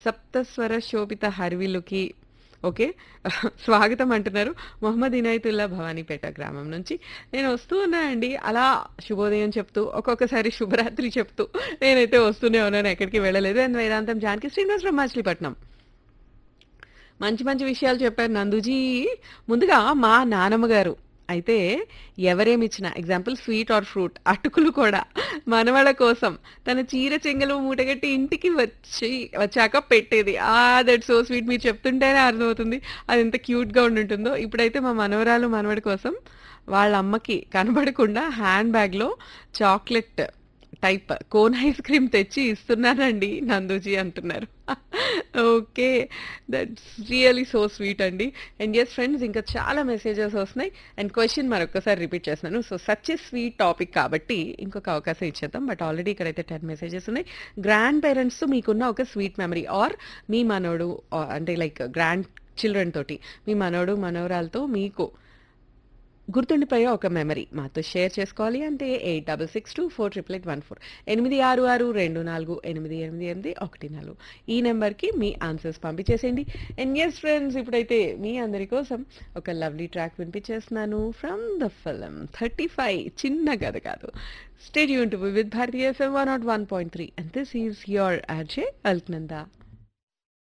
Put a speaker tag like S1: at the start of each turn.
S1: సప్తస్వర శోభిత హర్విలుకి okay స్వాగతం అంటున్నారు మొహమ్మద్ ఇనాయతుల్లా భవానీపేట గ్రామం నుంచి నేను వస్తూ ఉన్నా అండి అలా శుభోదయం చెప్తూ ఒక్కొక్కసారి శుభరాత్రి చెప్తూ నేనైతే వస్తూనే ఉన్నాను ఎక్కడికి వెళ్ళలేదు అండ్ వేదాంతం జానకి శ్రీనివాసరావు మచిలీపట్నం మంచి మంచి విషయాలు చెప్పారు నందుజీ ముందుగా మా నానమ్మ గారు అయితే ఎవరేమిచ్చినా ఎగ్జాంపుల్ స్వీట్ ఆర్ ఫ్రూట్ అటుకులు కూడా మనవళ్ళ కోసం తన చీర చెంగలు మూటగట్టి ఇంటికి వచ్చి వచ్చాక పెట్టేది ఆ దట్ సో స్వీట్ మీరు చెప్తుంటేనే అర్థమవుతుంది అది ఎంత క్యూట్గా ఉంటుందో ఇప్పుడైతే మా మనవరాలు మనవడి కోసం వాళ్ళ అమ్మకి కనబడకుండా హ్యాండ్ బ్యాగ్లో chocolate type cone ice cream తెచ్చి ఇస్తున్నానండి నందుజీ అంటున్నారు okay that's really so sweet అండి అండ్ ఎస్ ఫ్రెండ్స్ ఇంకా చాలా మెసేజెస్ వస్తున్నాయి అండ్ క్వశ్చన్ మరొకసారి రిపీట్ చేస్తున్నాను so such a sweet topic కాబట్టి ఇంకొక అవకాశం ఇచ్చేద్దాం బట్ ఆల్రెడీ ఇక్కడైతే టెన్ మెసేజెస్ ఉన్నాయి గ్రాండ్ పేరెంట్స్తో మీకున్న ఒక స్వీట్ మెమరీ ఆర్ మీ మనోడు or అంటే లైక్ గ్రాండ్ చిల్డ్రన్ తోటి మీ మనోడు మనవరాలతో మీకు గుర్తుండిపోయే ఒక మెమరీ మాతో షేర్ చేసుకోవాలి అంటే eight double six two four triple eight one four ఎనిమిది ఆరు ఆరు రెండు నాలుగు ఎనిమిది ఎనిమిది ఎనిమిది ఒకటి నాలుగు ఈ నెంబర్కి మీ ఆన్సర్స్ పంపించేసేయండి అండ్ ఎస్ ఫ్రెండ్స్ ఇప్పుడైతే మీ అందరి కోసం ఒక లవ్లీ ట్రాక్ వినిపించేస్తున్నాను from the film thirty five Chinna Katha Kaadu stay tuned to with Bharatiya FM one not one point three and this is your RJ Alaknanda